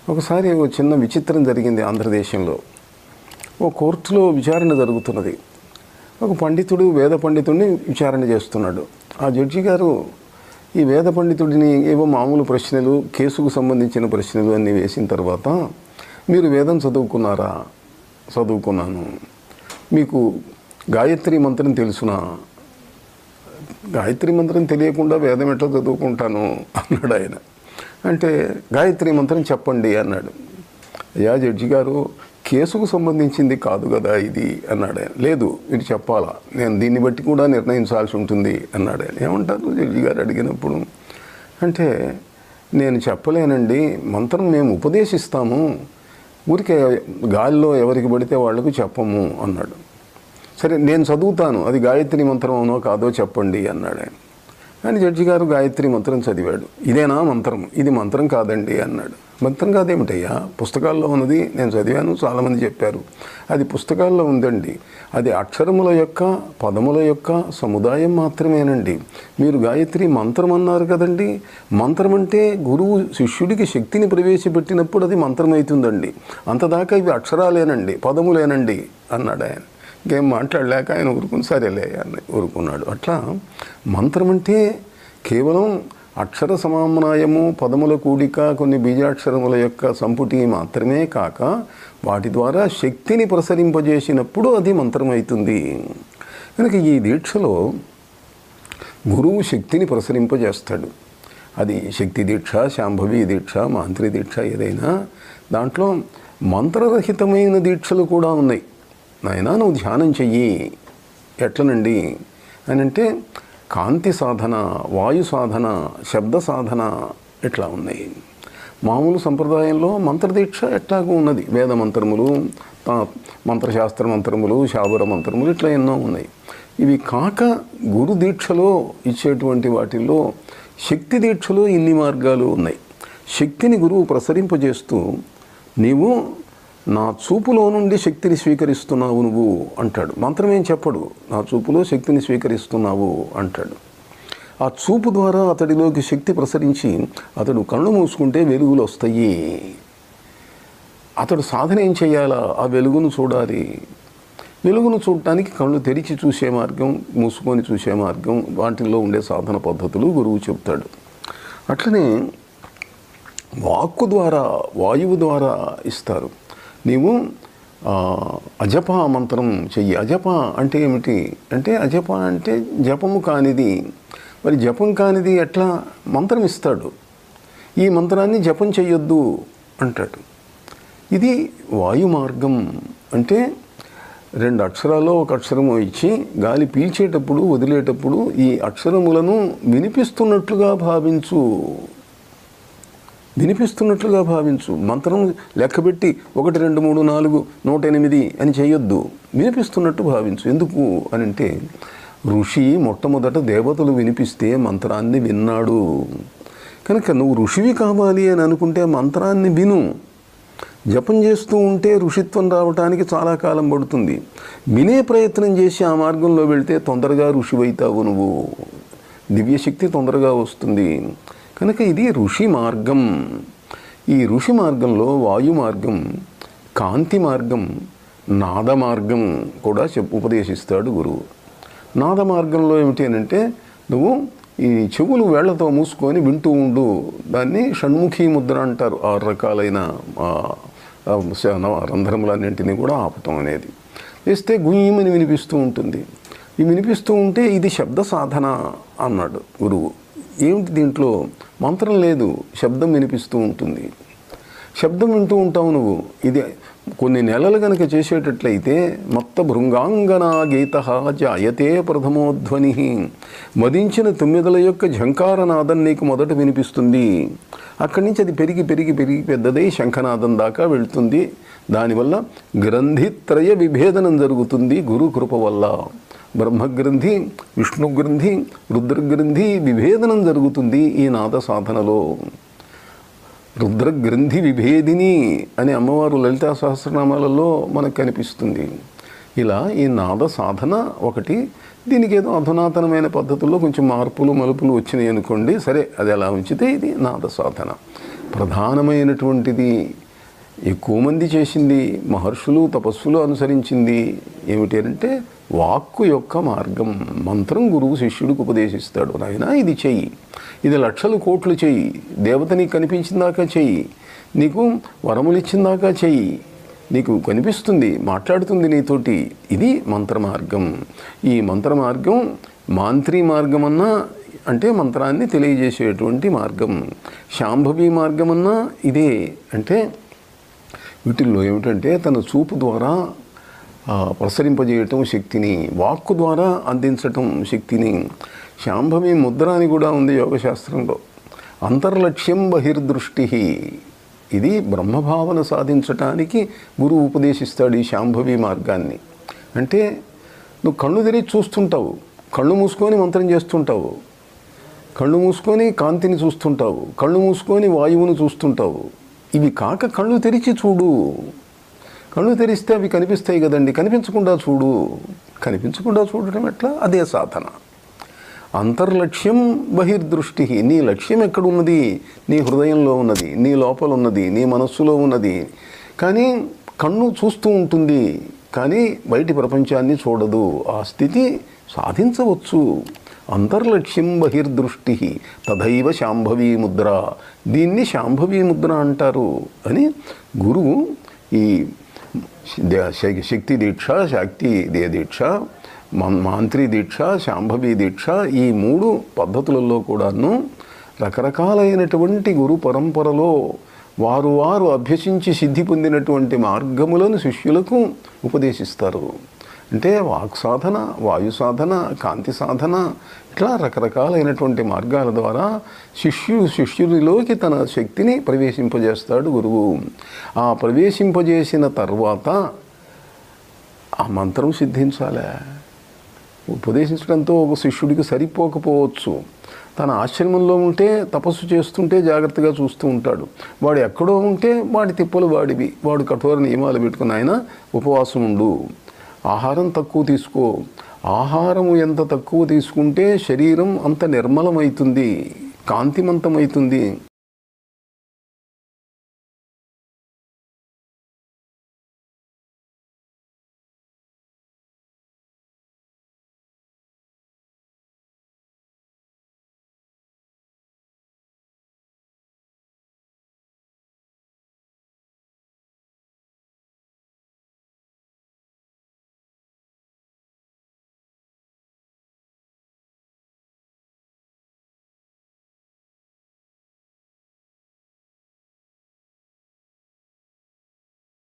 ఒకసారి ఒక చిన్న విచిత్రం జరిగింది ఆంధ్రదేశంలో ఓ కోర్టులో విచారణ జరుగుతున్నది ఒక పండితుడు వేద పండితుడిని విచారణ చేస్తున్నాడు ఆ జడ్జి గారు ఈ వేద పండితుడిని ఏవో మామూలు ప్రశ్నలు కేసుకు సంబంధించిన ప్రశ్నలు అన్నీ వేసిన తర్వాత మీరు వేదం చదువుకున్నారా చదువుకున్నాను మీకు గాయత్రి మంత్రం తెలుసునా గాయత్రి మంత్రం తెలియకుండా వేదం ఎట్లా చదువుకుంటాను అన్నాడు ఆయన అంటే గాయత్రి మంత్రం చెప్పండి అన్నాడు అయ్యా జడ్జి గారు కేసుకు సంబంధించింది కాదు కదా ఇది అన్నాడు ఆయన లేదు మీరు చెప్పాలా నేను దీన్ని బట్టి కూడా నిర్ణయించాల్సి ఉంటుంది అన్నాడు ఆయన ఏమంటారు జడ్జి గారు అడిగినప్పుడు అంటే నేను చెప్పలేనండి మంత్రం మేము ఉపదేశిస్తాము ఊరికే గాలిలో ఎవరికి పడితే వాళ్లకు చెప్పము అన్నాడు సరే నేను చదువుతాను అది గాయత్రి మంత్రం అవునో కాదో చెప్పండి అన్నాడు ఆయన అని జడ్జి గారు గాయత్రి మంత్రం చదివాడు ఇదేనా మంత్రం ఇది మంత్రం కాదండి అన్నాడు మంత్రం కాదేమిటయ్యా పుస్తకాల్లో ఉన్నది నేను చదివాను చాలామంది చెప్పారు అది పుస్తకాల్లో ఉందండి అది అక్షరముల యొక్క పదముల యొక్క సముదాయం మాత్రమేనండి మీరు గాయత్రి మంత్రం అన్నారు కదండి మంత్రం అంటే గురువు శిష్యుడికి శక్తిని ప్రవేశపెట్టినప్పుడు అది మంత్రం అవుతుందండి అంతదాకా ఇవి అక్షరాలేనండి పదములేనండి అన్నాడు ఆయన ఇంకేం మాట్లాడలేక ఆయన ఊరుకుని సరేలే అని ఊరుకున్నాడు అట్లా మంత్రం అంటే కేవలం అక్షర సమామ్నాయము పదముల కూడిక కొన్ని బీజాక్షరముల యొక్క సంపుటి మాత్రమే కాక వాటి ద్వారా శక్తిని ప్రసరింపజేసినప్పుడు అది మంత్రం అవుతుంది కనుక ఈ దీక్షలో గురువు శక్తిని ప్రసరింపజేస్తాడు అది శక్తి దీక్ష శాంభవి దీక్ష మాంత్రి దీక్ష ఏదైనా దాంట్లో మంత్రరహితమైన దీక్షలు కూడా ఉన్నాయి నాయన నువ్వు ధ్యానం చెయ్యి ఎట్లనండి అని అంటే కాంతి సాధన వాయు సాధన శబ్ద సాధన ఇట్లా ఉన్నాయి మామూలు సంప్రదాయంలో మంత్రదీక్ష ఎట్లాగూ ఉన్నది వేద మంత్రములు ఆ, మంత్రశాస్త్ర మంత్రములు శాబర మంత్రములు ఇట్లా ఎన్నో ఉన్నాయి ఇవి కాక గురు దీక్షలో ఇచ్చేటువంటి వాటిల్లో శక్తి దీక్షలో ఇన్ని మార్గాలు ఉన్నాయి శక్తిని గురువు ప్రసరింపజేస్తూ నీవు నా చూపులో నుండి శక్తిని స్వీకరిస్తున్నావు నువ్వు అంటాడు మంత్రమేం చెప్పడు నా చూపులో శక్తిని స్వీకరిస్తున్నావు అంటాడు ఆ చూపు ద్వారా అతడిలోకి శక్తి ప్రసరించి అతడు కళ్ళు మూసుకుంటే వెలుగులు వస్తాయి అతడు సాధన ఏం చేయాలా ఆ వెలుగును చూడాలి వెలుగును చూడటానికి కళ్ళు తెరిచి చూసే మార్గం మూసుకొని చూసే మార్గం వాటిల్లో ఉండే సాధన పద్ధతులు గురువు చెప్తాడు అట్లనే వాక్కు ద్వారా వాయువు ద్వారా ఇస్తారు నీవు ఆ, అజప మంత్రం చెయ్యి అజప అంటే ఏమిటి అంటే అజప అంటే జపము కానిది మరి జపం కానిది ఎట్లా మంత్రం ఇస్తాడు ఈ మంత్రాన్ని జపం చెయ్యొద్దు అంటాడు ఇది వాయు మార్గం అంటే రెండు అక్షరాల్లో ఒక అక్షరము ఇచ్చి గాలి పీల్చేటప్పుడు వదిలేటప్పుడు ఈ అక్షరములను వినిపిస్తున్నట్లుగా భావించు వినిపిస్తున్నట్లుగా భావించు మంత్రం లెక్కబెట్టి ఒకటి రెండు మూడు నాలుగు నూట ఎనిమిది అని చేయొద్దు వినిపిస్తున్నట్టు భావించు ఎందుకు అని అంటే ఋషి మొట్టమొదట దేవతలు వినిపిస్తే మంత్రాన్ని విన్నాడు కనుక నువ్వు ఋషివి కావాలి అని అనుకుంటే మంత్రాన్ని విను జపం చేస్తూ ఉంటే ఋషిత్వం రావటానికి చాలా కాలం పడుతుంది వినే ప్రయత్నం చేసి ఆ మార్గంలో వెళ్తే తొందరగా ఋషివైతావు నువ్వు దివ్యశక్తి తొందరగా వస్తుంది కనుక ఇది ఋషి మార్గం ఈ ఋషి మార్గంలో వాయు మార్గం కాంతి మార్గం నాద మార్గం కూడా చెప్ ఉపదేశిస్తాడు గురువు నాద మార్గంలో ఏమిటి అని అంటే నువ్వు ఈ చెవులు వేళ్లతో మూసుకొని వింటూ ఉండు దాన్ని షణ్ముఖీ ముద్ర అంటారు ఆరు రకాలైన ఆ, ఆ, శ- నవ- రంధ్రములన్నింటినీ కూడా ఆపటం అనేది వేస్తే గుయ్యమని వినిపిస్తూ ఉంటుంది ఈ వినిపిస్తూ ఉంటే ఇది శబ్ద సాధన అన్నాడు గురువు ఏమిటి దీంట్లో మంత్రం లేదు శబ్దం వినిపిస్తూ ఉంటుంది శబ్దం వింటూ ఉంటావు నువ్వు ఇది కొన్ని నెలలు గనక చేసేటట్లయితే మత్త భృంగాంగనా గీత జాయతే ప్రథమోధ్వని మదించిన తొమ్మిదల యొక్క ఝంకారనాదం నీకు మొదట వినిపిస్తుంది అక్కడి నుంచి అది పెరిగి పెరిగి పెరిగి పెద్దదై శంఖనాదం దాకా వెళ్తుంది దానివల్ల గ్రంథిత్రయ విభేదనం జరుగుతుంది గురు కృప వల్ల బ్రహ్మగ్రంథి విష్ణు గ్రంథి రుద్రగ్రంథి విభేదనం జరుగుతుంది ఈ నాద సాధనలో రుద్రగ్రంథి విభేదిని అని అమ్మవారు లలితా సహస్రనామాలలో మనకు కనిపిస్తుంది ఇలా ఈ నాద సాధన ఒకటి దీనికి ఏదో అధునాతనమైన పద్ధతుల్లో కొంచెం మార్పులు మలుపులు వచ్చినాయి అనుకోండి సరే అది ఎలా ఉంచితే ఇది నాద సాధన ప్రధానమైనటువంటిది ఎక్కువ మంది చేసింది మహర్షులు తపస్సులు అనుసరించింది ఏమిటి అంటే వాక్కు యొక్క మార్గం మంత్రం గురువు శిష్యుడికి ఉపదేశిస్తాడు నాయన ఇది చెయ్యి ఇది లక్షలు కోట్లు చెయ్యి దేవత నీకు కనిపించిందాకా చెయ్యి నీకు వరములు ఇచ్చిందాకా చెయ్యి నీకు కనిపిస్తుంది మాట్లాడుతుంది నీతోటి ఇది మంత్ర మార్గం ఈ మంత్ర మార్గం మాంత్రీ మార్గం అన్నా అంటే మంత్రాన్ని తెలియజేసేటువంటి మార్గం శాంభవి మార్గం అన్నా ఇదే అంటే వీటిల్లో ఏమిటంటే తన చూపు ద్వారా ఆ, ప్రసరింపజేయటం శక్తిని వాక్కు ద్వారా అందించటం శక్తిని శాంభవి ముద్ర అని కూడా ఉంది యోగశాస్త్రంలో అంతర్లక్ష్యం బహిర్దృష్టి ఇది బ్రహ్మభావన సాధించటానికి గురువు ఉపదేశిస్తాడు ఈ శాంభవి మార్గాన్ని అంటే నువ్వు కళ్ళు తెరిచి చూస్తుంటావు కళ్ళు మూసుకొని మంత్రం చేస్తుంటావు కళ్ళు మూసుకొని కాంతిని చూస్తుంటావు కళ్ళు మూసుకొని వాయువును చూస్తుంటావు ఇవి కాక కళ్ళు తెరిచి చూడు కళ్ళు తెరిస్తే అవి కనిపిస్తాయి కదండి కనిపించకుండా చూడు కనిపించకుండా చూడటం ఎట్లా అదే సాధన అంతర్లక్ష్యం బహిర్దృష్టి నీ లక్ష్యం ఎక్కడున్నది నీ హృదయంలో ఉన్నది నీ లోపల ఉన్నది నీ మనస్సులో ఉన్నది కానీ కన్ను చూస్తూ ఉంటుంది కానీ బయటి ప్రపంచాన్ని చూడదు ఆ స్థితి సాధించవచ్చు అంతర్లక్ష్యం బహిర్దృష్టి తథైవ శాంభవీ ముద్ర దీన్ని శాంభవీ ముద్ర అంటారు అని గురువు ఈ దే- శ- శక్తి దీక్ష శక్తి దే దీక్ష మం- మాంత్రి దీక్ష శాంభవి దీక్ష ఈ మూడు పద్ధతులలో కూడాను రకరకాలైనటువంటి గురు పరంపరలో వారు వారు అభ్యసించి సిద్ధి పొందినటువంటి మార్గములను శిష్యులకు ఉపదేశిస్తారు అంటే వాక్ సాధన వాయు సాధన కాంతి సాధన ఇట్లా రకరకాలైనటువంటి మార్గాల ద్వారా శిష్యుడు శిష్యుడిలోకి తన శక్తిని ప్రవేశింపజేస్తాడు గురువు ఆ ప్రవేశింపజేసిన తర్వాత ఆ మంత్రం సిద్ధించాలే ఉపదేశించడంతో ఒక శిష్యుడికి సరిపోకపోవచ్చు తన ఆశ్రమంలో ఉంటే తపస్సు చేస్తుంటే జాగ్రత్తగా చూస్తూ ఉంటాడు వాడు ఎక్కడో ఉంటే వాడి తిప్పలు వాడివి వాడు కఠోర నియమాలు పెట్టుకుని ఆయన ఉపవాసం ఉండు ఆహారం తక్కువ తీసుకో ఆహారము ఎంత తక్కువ తీసుకుంటే శరీరం అంత నిర్మలమవుతుంది కాంతిమంతమవుతుంది